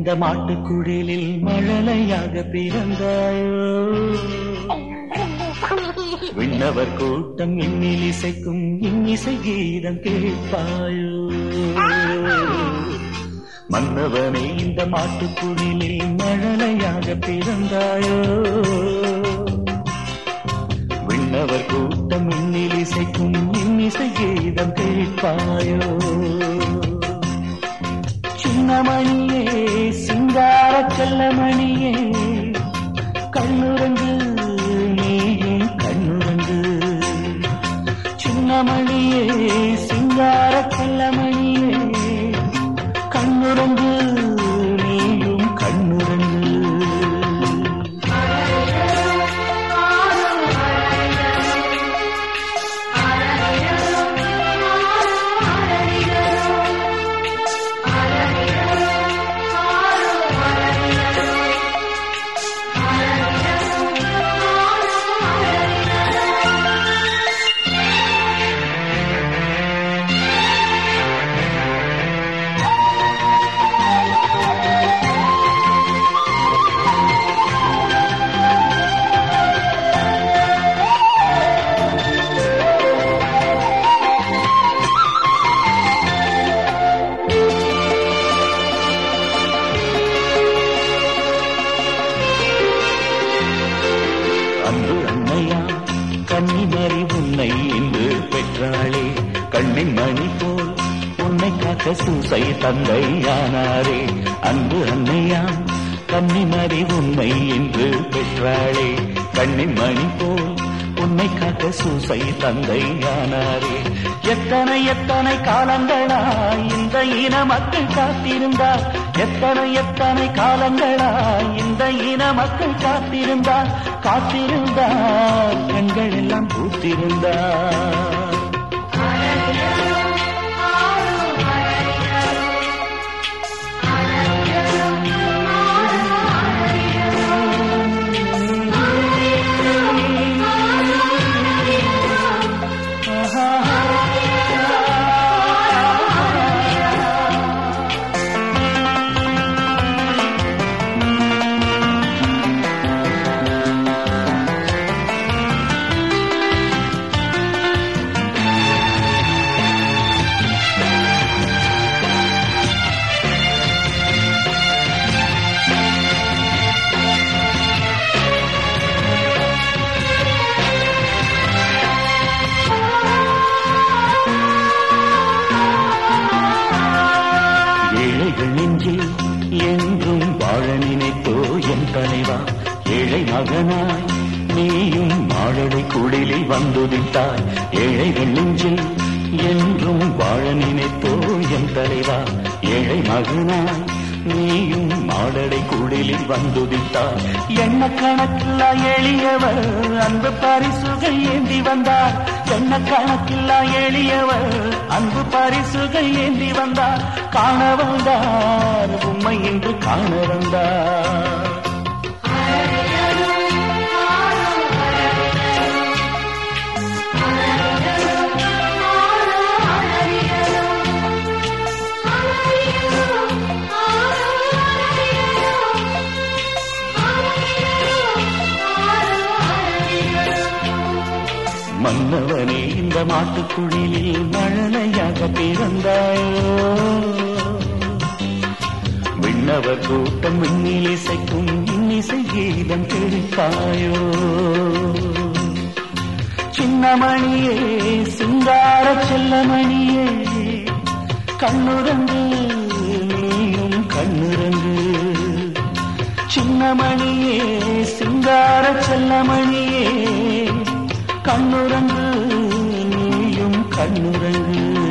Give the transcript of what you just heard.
இந்த மாட்டுக்குடிலில் மழலையாக பிறந்தாயோ விண்ணவர் கூட்டம் இன்னில் இசைக்கும் இன்னிசை கீதம் கேட்பாயோ மன்னவனே இந்த மாட்டுக்குடிலில் மழலையாக பிறந்தாயோ விண்ணவர் கூட்டம் இன்னில் இசைக்கும் இன்னிசை கீதம் கேட்பாயோ சின்னமணியே சிங்கார செல்லமணியே கண்ணுறங்கு நீயும் கண்ணுறங்கு சின்னமணியே சிங்கார செல்லமணியே கண்ணுறங்கு நீயும் கண்ணுறங்கு அன்பு அன்னையா கன்னிமறி உன்னை இன்று பெற்றாளே கண்ணின் மணி போல் உன்னை காக்க சூசை தந்தையானாரே அன்பு அன்னையா கன்னிமறி உன்னை இன்று பெற்றாளே கண்ணின் மணி போல் உன்னை காக்க சூசை தந்தையானாரே எத்தனை எத்தனை காலங்களாய் இந்த இன மக்கள் காத்திருந்தார் எத்தனை எத்தனை காலங்களாய் இந்த இன மக்கள் காத்திருந்தார் காத்திருந்தார் கண்கள் எல்லாம் பூத்திருந்தார் ஏழைகள் நெஞ்சில் என்றும் வாழ நினைத்தோ என் தலைவா ஏழை மகனாய் நீயும் மாழடை குடிலில் வந்துதித்தாய் ஏழைகள் நெஞ்சில் என்றும் வாழ நினைத்தோ என் தலைவா ஏழை மகனாய் நீயும் மாடடை குடிலில் வந்துதித்தார் எண்ண கணக்கில்லா எளியவர் அன்பு பரிசுகள் ஏந்தி வந்தார் எண்ண கணக்கில்லா எளியவர் அன்பு பரிசுகள் ஏந்தி வந்தார் காண வந்தார் உண்மை என்று காண வந்தார் மன்னவனே இந்த மாட்டுக்குழிலில் மழலையாக பிறந்தாயோ விண்ணவர் கூட்டம் விண்ணில் இசைக்கும் இன்னிசை கீதம் கேட்பாயோ சின்னமணியே சிங்கார செல்லமணியே கண்ணுறங்கு நீயும் கண்ணுறங்கு சின்னமணியே சிங்கார செல்லமணியே கண்ணுறங்கு நீயும் கண்ணுறங்கு